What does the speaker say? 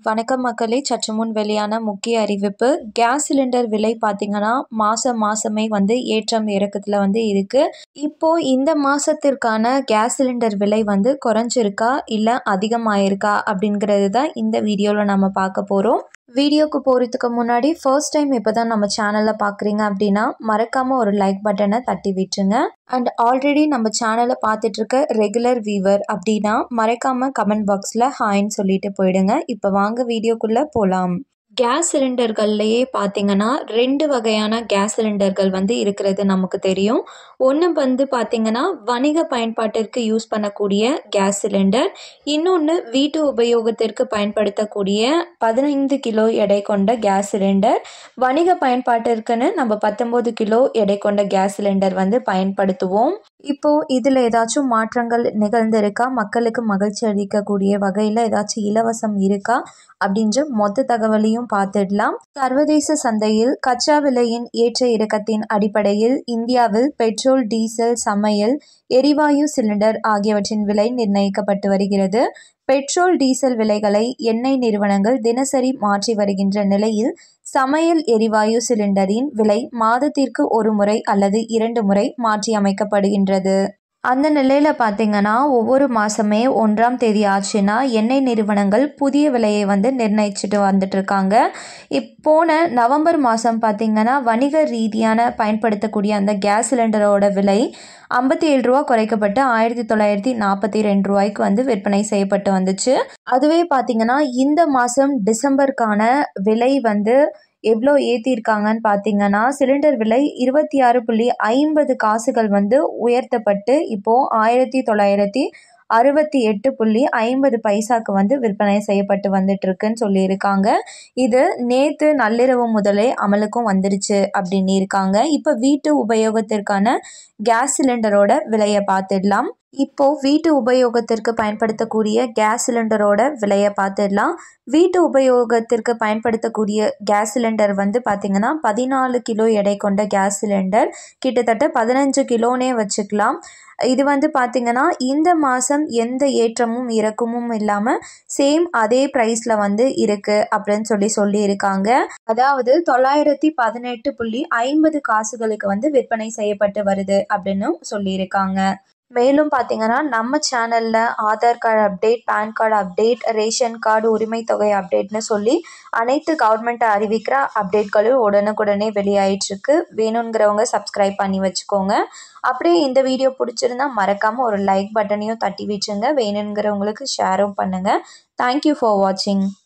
வணக்கம் மக்களே சற்று முன் வெளியான முக்கிய அறிவிப்பு கேஸ் சிலிண்டர் விலை பார்த்தீங்கன்னா மாதம் மாதமே வந்து ஏற்றம் இறக்கத்தில் வந்து இருக்குது இப்போது இந்த மாதத்திற்கான கேஸ் சிலிண்டர் விலை வந்து குறைஞ்சிருக்கா இல்லை அதிகமாயிருக்கா அப்படிங்கிறது தான் இந்த வீடியோவில் நம்ம பார்க்க போகிறோம் வீடியோக்கு போகிறதுக்கு முன்னாடி ஃபர்ஸ்ட் டைம் இப்போ தான் நம்ம சேனலை பார்க்குறீங்க அப்படின்னா மறக்காமல் ஒரு லைக் பட்டனை தட்டி விட்டுருங்க அண்ட் ஆல்ரெடி நம்ம சேனலை பார்த்துட்ருக்க ரெகுலர் வியூவர் அப்படின்னா மறக்காமல் கமெண்ட் பாக்ஸில் ஹாய்ன்னு சொல்லிட்டு போயிடுங்க இப்போ வாங்க வீடியோக்குள்ளே போகலாம் கேஸ் சிலிண்டர்கள்லையே பார்த்தீங்கன்னா ரெண்டு வகையான கேஸ் சிலிண்டர்கள் வந்து இருக்கிறது நமக்கு தெரியும் ஒன்று வந்து பார்த்திங்கன்னா வணிக பயன்பாட்டிற்கு யூஸ் பண்ணக்கூடிய கேஸ் சிலிண்டர் இன்னொன்று வீட்டு உபயோகத்திற்கு பயன்படுத்தக்கூடிய பதினைந்து கிலோ எடை கொண்ட கேஸ் சிலிண்டர் வணிக பயன்பாட்டிற்குன்னு நம்ம பத்தொம்போது கிலோ எடை கொண்ட கேஸ் சிலிண்டர் வந்து பயன்படுத்துவோம் இப்போது இதில் ஏதாச்சும் மாற்றங்கள் நிகழ்ந்திருக்கா மக்களுக்கு மகிழ்ச்சி அளிக்கக்கூடிய வகையில் ஏதாச்சும் இலவசம் இருக்கா அப்படின்ற மொத்த தகவலையும் பார்த்துடலாம் சர்வதேச சந்தையில் கச்சா விலையின் ஏற்ற இறக்கத்தின் அடிப்படையில் இந்தியாவில் பெட்ரோல் டீசல் சமையல் எரிவாயு சிலிண்டர் ஆகியவற்றின் விலை நிர்ணயிக்கப்பட்டு வருகிறது பெட்ரோல் டீசல் விலைகளை எண்ணெய் நிறுவனங்கள் தினசரி மாற்றி வருகின்ற நிலையில் சமையல் எரிவாயு சிலிண்டரின் விலை மாதத்திற்கு ஒரு முறை அல்லது இரண்டு முறை மாற்றி அமைக்கப்படுகின்றது அந்த நிலையில் பார்த்தீங்கன்னா ஒவ்வொரு மாதமே ஒன்றாம் தேதி ஆச்சுன்னா எண்ணெய் நிறுவனங்கள் புதிய விலையை வந்து நிர்ணயிச்சுட்டு வந்துட்டுருக்காங்க இப்போன நவம்பர் மாதம் பார்த்திங்கன்னா வணிக ரீதியான பயன்படுத்தக்கூடிய அந்த கேஸ் சிலிண்டரோட விலை ஐம்பத்தி ஏழு ரூபா குறைக்கப்பட்டு ஆயிரத்தி தொள்ளாயிரத்தி நாற்பத்தி ரெண்டு ரூபாய்க்கு வந்து விற்பனை செய்யப்பட்டு வந்துச்சு அதுவே பார்த்திங்கன்னா இந்த மாதம் டிசம்பருக்கான விலை வந்து எவ்வளோ ஏற்றிருக்காங்கன்னு பார்த்தீங்கன்னா சிலிண்டர் விலை இருபத்தி ஆறு புள்ளி ஐம்பது காசுகள் வந்து உயர்த்தப்பட்டு இப்போது ஆயிரத்தி தொள்ளாயிரத்தி அறுபத்தி எட்டு புள்ளி ஐம்பது பைசாக்கு வந்து விற்பனை செய்யப்பட்டு வந்துட்டுருக்குன்னு சொல்லியிருக்காங்க இது நேற்று நள்ளிரவு முதலே அமலுக்கும் வந்துருச்சு அப்படின்னு இருக்காங்க இப்போ வீட்டு உபயோகத்திற்கான கேஸ் சிலிண்டரோட விலையை பார்த்துடலாம் இப்போது வீட்டு உபயோகத்திற்கு பயன்படுத்தக்கூடிய கேஸ் சிலிண்டரோட விலையை பார்த்துடலாம் வீட்டு உபயோகத்திற்கு பயன்படுத்தக்கூடிய கேஸ் சிலிண்டர் வந்து பார்த்திங்கன்னா பதினாலு கிலோ எடை கொண்ட கேஸ் சிலிண்டர் கிட்டத்தட்ட பதினஞ்சு கிலோனே வச்சுக்கலாம் இது வந்து பார்த்திங்கன்னா இந்த மாதம் எந்த ஏற்றமும் இறக்கமும் இல்லாமல் சேம் அதே ப்ரைஸில் வந்து இருக்குது அப்படின்னு சொல்லி சொல்லியிருக்காங்க அதாவது தொள்ளாயிரத்தி பதினெட்டு புள்ளி ஐம்பது காசுகளுக்கு வந்து விற்பனை செய்யப்பட்டு வருது அப்படின்னு சொல்லியிருக்காங்க மேலும் பார்த்தீங்கன்னா நம்ம சேனலில் Aadhaar card update PAN card update ration card உரிமை தொகை அப்டேட்னு சொல்லி அனைத்து கவர்மெண்ட் அறிவிக்கிற அப்டேட்களும் உடனுக்குடனே வெளியாயிட்ருக்கு வேணுங்கிறவங்க சப்ஸ்கிரைப் பண்ணி வச்சுக்கோங்க அப்படியே இந்த வீடியோ பிடிச்சிருந்தா மறக்காமல் ஒரு லைக் பட்டனையும் தட்டி வச்சுங்க வேணுங்கிறவங்களுக்கு ஷேரும் பண்ணுங்கள் தேங்க்யூ ஃபார் வாட்சிங்